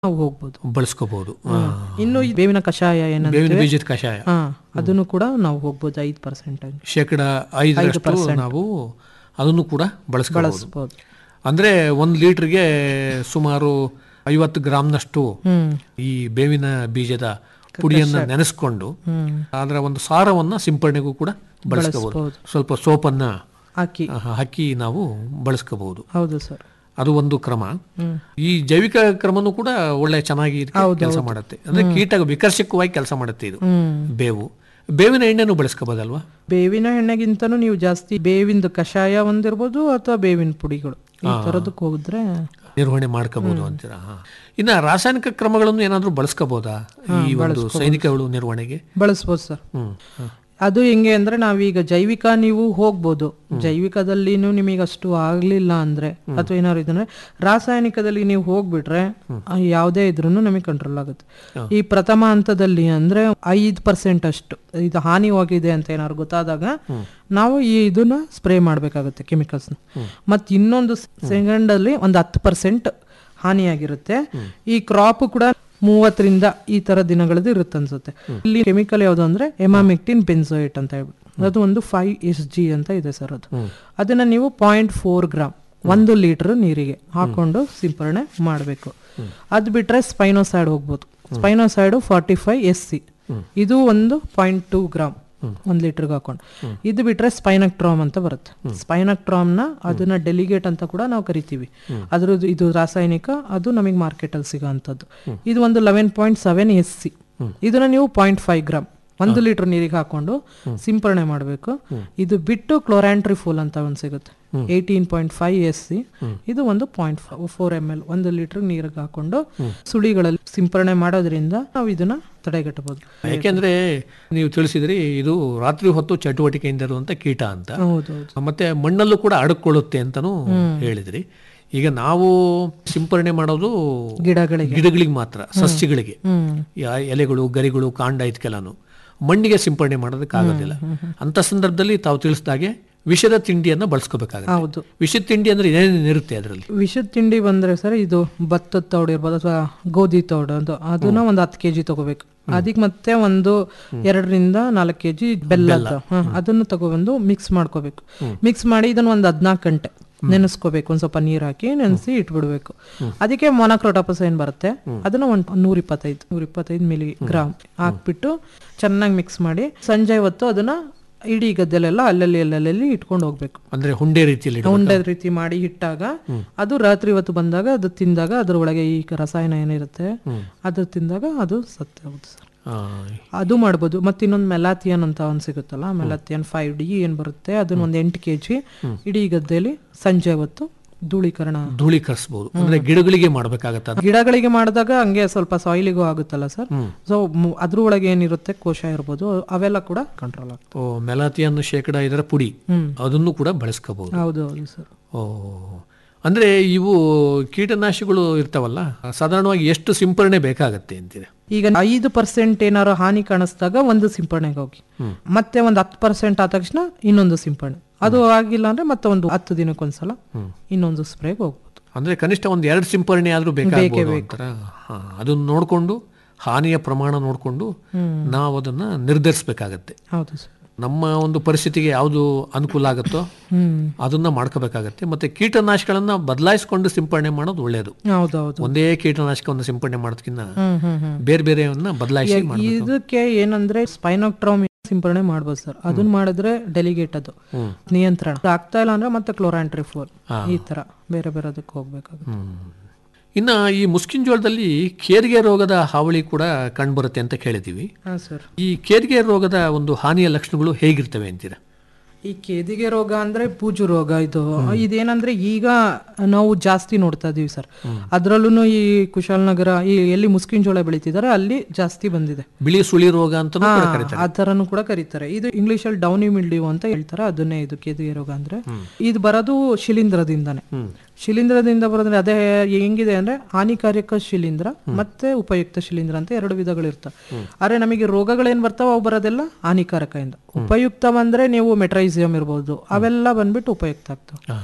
ನಾವು ಹೋಗ್ಬೋದು ಬಳಸ್ಕೋಬಹುದು ಇನ್ನು ಈ ಬೇವಿನ ಕಷಾಯ ಏನಂತ ಬೇವಿನ ಬೀಜದ ಕಷಾಯ ಹಾ ಅದನ್ನು ಕೂಡ ನಾವು ಹೋಗ್ಬೋದು ಐದು ಪರ್ಸೆಂಟ್ ಶೇಕಡ ಐದರಷ್ಟು ನಾವು ಅದನ್ನು ಕೂಡ ಬಳಸ್ಕೋಬಹುದು ಬಳಸ್ಬೋದು ಅಂದ್ರೆ ಒಂದು ಲೀಟರ್ಗೆ ಸುಮಾರು ಐವತ್ತು ಗ್ರಾಮ್ನಷ್ಟು ಹ್ಮ್ ಈ ಬೇವಿನ ಬೀಜದ ಪುಡಿಯನ್ನ ನೆನೆಸ್ಕೊಂಡು ಹ್ಮ್ ಅದರ ಒಂದು ಸಾರವನ್ನ ಸಿಂಪಡಣೆಗೂ ಕೂಡ ಬಳಸ್ಕೋಬಹುದು ಸ್ವಲ್ಪ ಸೋಪನ್ನ ಹಾಕಿ ಆ, ಹಾಕಿ ನಾವು ಬಳಸ್ಕೋಬಹುದು ಹೌದು ಸರ್ ಅದು ಒಂದು ಕ್ರಮ ಹ್ಮ್ ಈ ಜೈವಿಕ ಕ್ರಮನೂ ಕೂಡ ಒಳ್ಳೆ ಚೆನ್ನಾಗಿ ಕೆಲಸ ಮಾಡುತ್ತೆ ಅಂದ್ರೆ ಕೀಟ ವಿಕರ್ಷಕವಾಗಿ ಕೆಲಸ ಮಾಡುತ್ತೆ ಇದು ಹ್ಮ್ ಬೇವು ಬೇವಿನ ಎಣ್ಣೆನೂ ಬಳಸ್ಕೋಬೋದಲ್ವಾ ಬೇವಿನ ಎಣ್ಣೆಗಿಂತನೂ ನೀವು ಜಾಸ್ತಿ ಬೇವಿಂದು ಕಷಾಯ ಒಂದಿರ್ಬೋದು ಅಥವಾ ಬೇವಿನ ಪುಡಿಗಳು ಈ ತರದಕ್ಕೆ ಹೋಗಿದ್ರೆ ನಿರ್ವಹಣೆ ಮಾಡ್ಕೋಬಹುದು ಅಂತೀರಾ ಹಾ. ಇನ್ನ ರಾಸಾಯನಿಕ ಕ್ರಮಗಳನ್ನು ಏನಾದ್ರೂ ಬಳಸ್ಕೋಬಹುದಾ ಈ ಒಂದು ಸೈನಿಕಗಳು ನಿರ್ವಹಣೆಗೆ ಬಳಸ್ಬೋದು ಸರ್ ಹ್ಮ್ ಹ. ಅದು ಹೆಂಗೆ ಅಂದ್ರೆ ನಾವೀಗ ಜೈವಿಕ ನೀವು ಹೋಗ್ಬೋದು ಜೈವಿಕದಲ್ಲಿನೂ ನಿಮಗೆ ಅಷ್ಟು ಆಗ್ಲಿಲ್ಲ ಅಂದ್ರೆ ಅಥವಾ ಏನಾದ್ರು ಇದಂದ್ರೆ ರಾಸಾಯನಿಕದಲ್ಲಿ ನೀವು ಹೋಗ್ಬಿಟ್ರೆ ಆ ಯಾವುದೇ ಇದ್ರೂ ನಮಗೆ ಕಂಟ್ರೋಲ್ ಆಗುತ್ತೆ ಈ ಪ್ರಥಮ ಹಂತದಲ್ಲಿ ಅಂದ್ರೆ ಐದ್ ಪರ್ಸೆಂಟ್ ಅಷ್ಟು ಇದು ಹಾನಿವಾಗಿದೆ ಅಂತ ಏನಾದ್ರು ಗೊತ್ತಾದಾಗ ನಾವು ಈ ಇದನ್ನ ಸ್ಪ್ರೇ ಮಾಡ್ಬೇಕಾಗುತ್ತೆ ಕೆಮಿಕಲ್ಸ್ನ ಮತ್ ಇನ್ನೊಂದು ಸೆಕೆಂಡ್ ಅಲ್ಲಿ ಒಂದು ಹತ್ತು ಪರ್ಸೆಂಟ್ ಹಾನಿಯಾಗಿರುತ್ತೆ ಈ ಕ್ರಾಪ್ ಕೂಡ ಮೂವತ್ತರಿಂದ ಈ ತರ ದಿನಗಳದ್ದು ಇರುತ್ತೆ ಅನ್ಸುತ್ತೆ ಇಲ್ಲಿ ಕೆಮಿಕಲ್ ಯಾವುದು ಅಂದ್ರೆ ಎಮಾಮಿಕ್ಟಿನ್ ಬೆನ್ಸೋಯೇಟ್ ಅಂತ ಹೇಳ್ಬಿಟ್ಟು ಅದು ಒಂದು ಫೈವ್ ಎಸ್ ಜಿ ಅಂತ ಇದೆ ಸರ್ ಅದು ಅದನ್ನ ನೀವು ಪಾಯಿಂಟ್ ಫೋರ್ ಗ್ರಾಮ್ ಒಂದು ಲೀಟರ್ ನೀರಿಗೆ ಹಾಕೊಂಡು ಸಿಂಪರಣೆ ಮಾಡಬೇಕು ಅದು ಬಿಟ್ರೆ ಸ್ಪೈನೋಸೈಡ್ ಹೋಗ್ಬೋದು spinosad forty five S C ಇದು ಒಂದು ಪಾಯಿಂಟ್ ಟೂ ಗ್ರಾಮ್ ಒಂದ್ ಲೀಟರ್ಗೆ ಹಾಕೊಂಡು ಇದು ಬಿಟ್ರೆ ಸ್ಪೈನಕ್ಟ್ರಾಮ್ ಅಂತ ಬರುತ್ತೆ ಸ್ಪೈನಕ್ಟ್ರಾಮ್ ನ ಅದನ್ನ ಡೆಲಿಗೇಟ್ ಅಂತ ಕೂಡ ನಾವು ಕರಿತೀವಿ ಅದ್ರದ್ದು ಇದು ರಾಸಾಯನಿಕ ಅದು ನಮಗೆ ಮಾರ್ಕೆಟ್ ಅಲ್ಲಿ ಸಿಗೋಂಥದ್ದು ಇದು ಒಂದು eleven point seven S C ಇದನ್ನ ನೀವು ಪಾಯಿಂಟ್ ಫೈವ್ ಗ್ರಾಮ್ ಒಂದು ಲೀಟರ್ ನೀರಿಗೆ ಹಾಕೊಂಡು ಸಿಂಪರಣೆ ಮಾಡಬೇಕು ಇದು ಬಿಟ್ಟು ಕ್ಲೋರಾಂಟ್ರಿಫೋಲ್ ಅಂತ ಒಂದು ಸಿಗುತ್ತೆ eighteen point five S C ಇದು ಒಂದು ಪಾಯಿಂಟ್ ಫೋರ್ ಎಮ್ ಎಲ್ ಒಂದು ಲೀಟರ್ ನೀರಿಗೆ ಹಾಕೊಂಡು ಸುಳಿಗಳಲ್ಲಿ ಸಿಂಪರಣೆ ಮಾಡೋದ್ರಿಂದ ನಾವು ಇದನ್ನ ತಡೆಗಟ್ಟಬಹುದು ಯಾಕೆಂದ್ರೆ ನೀವು ತಿಳಿಸಿದ್ರಿ ಇದು ರಾತ್ರಿ ಹೊತ್ತು ಚಟುವಟಿಕೆಯಿಂದ ಇರುವಂತ ಕೀಟ ಅಂತ ಹೌದು ಹೌದು ಮತ್ತೆ ಮಣ್ಣಲ್ಲೂ ಕೂಡ ಅಡಕೊಳ್ಳುತ್ತೆ ಅಂತಾನೂ ಹೇಳಿದ್ರಿ ಈಗ ನಾವು ಸಿಂಪರಣೆ ಮಾಡೋದು ಗಿಡಗಳಿಗೆ ಗಿಡಗಳಿಗೆ ಮಾತ್ರ ಸಸ್ಯಗಳಿಗೆ ಹ್ಮ್ ಯಾ- ಎಲೆಗಳು ಗರಿಗಳು ಕಾಂಡ ಇದಕ್ಕೆಲ್ಲಾನು ಮಣ್ಣಿಗೆ ಸಿಂಪರಣೆ ಮಾಡೋದಕ್ಕಾಗೋದಿಲ್ಲ ಅಂತ ಸಂದರ್ಭದಲ್ಲಿ ತಾವು ತಿಳಿಸಿದಾಗೆ ವಿಷದ ತಿಂಡಿಯನ್ನ ಬಳಸ್ಕೋಬೇಕಾಗುತ್ತೆ ಹೌದು ವಿಷದ ತಿಂಡಿ ಅಂದ್ರೆ ಏನೇನು ಇರುತ್ತೆ ಅದರಲ್ಲಿ ವಿಷದ ತಿಂಡಿ ಬಂದ್ರೆ ಸರ್ ಇದು ಭತ್ತದ ತೌಡು ಇರ್ಬೋದು ಅಥವಾ ಗೋಧಿ ತೌಡು ಅಂತ ಅದನ್ನ ಒಂದು ಹತ್ತು ಕೆಜಿ ತಗೋಬೇಕು ಅದಕ್ಕೆ ಮತ್ತೆ ಒಂದು ಎರಡರಿಂದ ನಾಲ್ಕು ಕೆಜಿ ಬೆಲ್ಲ ಹ, ಅದನ್ನು ತಗೊಬಂದು ಮಿಕ್ಸ್ ಮಾಡ್ಕೋಬೇಕು ಮಿಕ್ಸ್ ಮಾಡಿ ಇದನ್ನ ಒಂದು ಹದ್ನಾಲ್ಕು ಗಂಟೆ ನೆನೆಸ್ಕೋಬೇಕು ಒಂದ್ ಸ್ವಲ್ಪ ನೀರ್ ಹಾಕಿ ನೆನೆಸಿ ಇಟ್ಬಿಡ್ಬೇಕು ಅದಕ್ಕೆ ಮೊನಕ್ರೋಟಾಪಸ್ ಏನ್ ಬರುತ್ತೆ ಅದನ್ನ ಒಂದ್ ನೂರ ಇಪ್ಪತ್ತೈದು ನೂರ ಇಪ್ಪತ್ತೈದು ಮಿಲಿ ಗ್ರಾಮ್ ಹಾಕ್ಬಿಟ್ಟು ಚೆನ್ನಾಗಿ ಮಿಕ್ಸ್ ಮಾಡಿ ಸಂಜೆ ಹೊತ್ತು ಅದನ್ನ ಇಡೀ ಗದ್ದೆಲೆಲ್ಲ ಅಲ್ಲಲ್ಲಿ ಅಲ್ಲಲ್ಲಿ ಇಟ್ಕೊಂಡು ಹೋಗ್ಬೇಕು ಅಂದ್ರೆ ಹುಂಡೆ ರೀತಿಯಲ್ಲಿ ಇಡೋದು. ಉಂಡೆ ರೀತಿ ಮಾಡಿ ಇಟ್ಟಾಗ ಅದು ರಾತ್ರಿ ಹೊತ್ತು ಬಂದಾಗ ಅದು ತಿಂದಾಗ ಅದ್ರ ಒಳಗೆ ಈ ರಸಾಯನ ಏನಿರುತ್ತೆ ಅದು ತಿಂದಾಗ ಅದು ಸತ್ಯ ಹೌದು ಸರ್ ಆ, ಅದು ಮಾಡ್ಬೋದು ಮತ್ತೆ ಇನ್ನೊಂದು ಮೆಲಾಥಿಯನ್ ಅಂತ ಒಂದು ಸಿಗುತ್ತಲ್ಲ ಮೆಲಾಥಿಯನ್ ಫೈವ್ ಡಿ ಏನ್ ಬರುತ್ತೆ ಅದನ್ನ ಒಂದು ಎಂಟು ಕೆ ಜಿ ಇಡೀ ಗದ್ದೆಯಲ್ಲಿ ಸಂಜೆ ಹೊತ್ತು ಧೂಳೀಕರಣ ಧೂಳೀಕರಿಸ್ಬೋದು ಅಂದ್ರೆ ಗಿಡಗಳಿಗೆ ಮಾಡ್ಬೇಕಾಗತ್ತ ಅದು. ಗಿಡಗಳಿಗೆ ಮಾಡಿದಾಗ ಹಂಗೆ ಸ್ವಲ್ಪ ಸಾಯಿಲಿಗೂ ಆಗುತ್ತಲ್ಲ ಸರ್ ಸೊ ಅದ್ರ ಒಳಗೆ ಏನಿರುತ್ತೆ ಕೋಶ ಇರ್ಬೋದು ಅವೆಲ್ಲ ಕೂಡ ಕಂಟ್ರೋಲ್ ಆಗ್ತದೆ ಓ ಮೆಲಾತಿಯನ್ ಶೇಕಡ ಇದರ ಪುಡಿ ಹ್ಮ್ ಅದನ್ನು ಕೂಡ ಬಳಸ್ಕೋಬಹುದು ಹೌದು ಹೌದು ಸರ್ ಓ ಅಂದ್ರೆ ಇವು ಕೀಟನಾಶಿಗಳು ಇರ್ತಾವಲ್ಲ ಸಾಧಾರಣವಾಗಿ ಎಷ್ಟು ಸಿಂಪರಣೆ ಬೇಕಾಗತ್ತೆ ಅಂತೀರ ಈಗ ಐದು ಪರ್ಸೆಂಟ್ ಏನಾರು ಹಾನಿ ಕಾಣಿಸ್ದಾಗ ಒಂದು ಸಿಂಪರಣೆಗೆ ಹೋಗಿ ಮತ್ತೆ ಒಂದು ಹತ್ತು ಪರ್ಸೆಂಟ್ ಆದ ತಕ್ಷಣ ಇನ್ನೊಂದು ಸಿಂಪರಣೆ ಅದು ಆಗಿಲ್ಲ ಅಂದ್ರೆ ಮತ್ತೆ ಒಂದು ಹತ್ತು ದಿನಕ್ಕೊಂದ್ಸಲ ಇನ್ನೊಂದು ಸ್ಪ್ರೇಗೆ ಹೋಗ್ಬೋದು ಅಂದ್ರೆ ಕನಿಷ್ಠ ಒಂದು ಎರಡು ಸಿಂಪರಣೆ ಆದ್ರೂ ಬೇಕಾಗಬಹುದು ಅಂತಾರ ಹಾ, ಅದನ್ನ ನೋಡ್ಕೊಂಡು ಹಾನಿಯ ಪ್ರಮಾಣ ನೋಡ್ಕೊಂಡು ನಾವು ಅದನ್ನ ನಿರ್ಧರಿಸಬೇಕಾಗತ್ತೆ ಹೌದು ಸರ್ ನಮ್ಮ ಒಂದು ಪರಿಸ್ಥಿತಿಗೆ ಯಾವುದು ಅನುಕೂಲ ಆಗುತ್ತೋ ಹ್ಮ್ ಅದನ್ನ ಮಾಡ್ಕೋಬೇಕಾಗತ್ತೆ ಮತ್ತೆ ಕೀಟನಾಶಕಗಳನ್ನ ಬದಲಾಯಿಸಿಕೊಂಡು ಸಿಂಪರಣೆ ಮಾಡೋದು ಒಳ್ಳೆಯದು ಹೌದು ಹೌದು ಒಂದೇ ಕೀಟನಾಶಕವನ್ನು ಸಿಂಪರಣೆ ಮಾಡೋದಕ್ಕಿಂತ ಹ್ಮ್ ಹ್ಮ್ ಹ್ಮ್ ಬೇರೆ ಬೇರೆಯವನ್ನ ಬದಲಾಯಿಸಿ ಮಾಡ್ಬೇಕು ಇದಕ್ಕೆ ಏನಂದ್ರೆ ಸ್ಪೈನೋಕ್ಟ್ರಾಮ್ ಸಿಂಪರಣೆ ಮಾಡ್ಬೋದು ಸರ್ ಅದನ್ನ ಮಾಡಿದ್ರೆ ಡೆಲಿಗೇಟ್ ಅದು ನಿಯಂತ್ರಣ ಆಗ್ತಾ ಇಲ್ಲ ಅಂದ್ರೆ ಮತ್ತೆ ಕ್ಲೋರಾಂಟ್ರಿಫೋಲ್ ಈ ತರ ಬೇರೆ ಬೇರೆ ಅದಕ್ಕೆ ಹೋಗ್ಬೇಕಾಗುತ್ತೆ ಹ್ಮ್. ಇನ್ನ ಈ ಮುಸ್ಕಿನ್ ಜೋಳದಲ್ಲಿ ಕೇರಿಗೆ ರೋಗದ ಹಾವಳಿ ಕೂಡ ಕಂಡುಬರುತ್ತೆ ಅಂತ ಕೇಳಿದೀವಿ ಹಾ ಸರ್ ಈ ಕೇರಿಗೆ ರೋಗದ ಒಂದು ಹಾನಿಯ ಲಕ್ಷಣಗಳು ಹೇಗಿರ್ತವೆ ಅಂತೀರಾ ಈ ಕೇದಿಗೆ ರೋಗ ಅಂದ್ರೆ ಪೂಜು ರೋಗ ಇದು ಇದೇನಂದ್ರೆ ಈಗ ನಾವು ಜಾಸ್ತಿ ನೋಡ್ತಾ ಇದೀವಿ ಸರ್ ಅದ್ರಲ್ಲೂ ಈ ಕುಶಾಲನಗರ ಈ ಎಲ್ಲಿ ಮುಸ್ಕಿನ್ ಜೋಳ ಬೆಳೀತಿದಾರೆ ಅಲ್ಲಿ ಜಾಸ್ತಿ ಬಂದಿದೆ ಬಿಳಿ ಸುಳಿ ರೋಗ ಅಂತ ಹಾ, ಆ ತರನು ಕೂಡ ಕರೀತಾರೆ ಇದು ಇಂಗ್ಲಿಷ್ ಅಲ್ಲಿ ಡೌನಿ ಮಿಲ್ಡಿವ್ ಅಂತ ಹೇಳ್ತಾರೆ ಅದನ್ನೇ ಇದು ಕೇದಿಗೆ ರೋಗ ಅಂದ್ರೆ ಇದು ಬರೋದು ಶಿಲೀಂಧ್ರದಿಂದಾನೆ ಶಿಲೀಂಧ್ರದಿಂದ ಬರೋದ್ರೆ ಅದೇ ಹೆಂಗಿದೆ ಅಂದ್ರೆ ಹಾನಿಕಾರಕ ಶಿಲೀಂಧ್ರ ಮತ್ತೆ ಉಪಯುಕ್ತ ಶಿಲೀಂಧ್ರ ಅಂತ ಎರಡು ವಿಧಗಳಿರ್ತವೆ ಆದ್ರೆ ನಮಗೆ ರೋಗಗಳೇನ್ ಬರ್ತಾವ ಅವು ಬರೋದೆಲ್ಲ ಹಾನಿಕಾರಕದಿಂದ ಉಪಯುಕ್ತ ಬಂದ್ರೆ ನೀವು ಮೆಟ್ರೈಸಿಯಂ ಇರ್ಬೋದು ಅವೆಲ್ಲ ಬಂದ್ಬಿಟ್ಟು ಉಪಯುಕ್ತ ಆಗ್ತವೆ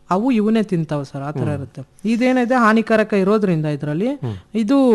ಅವು ಇವನೇ ತಿಂತಾವ ಸರ್ ಆ ಥರ ಇರುತ್ತೆ ಇದೇನಿದೆ ಹಾನಿಕಾರಕ ಇರೋದ್ರಿಂದ ಇದರಲ್ಲಿ ಇದು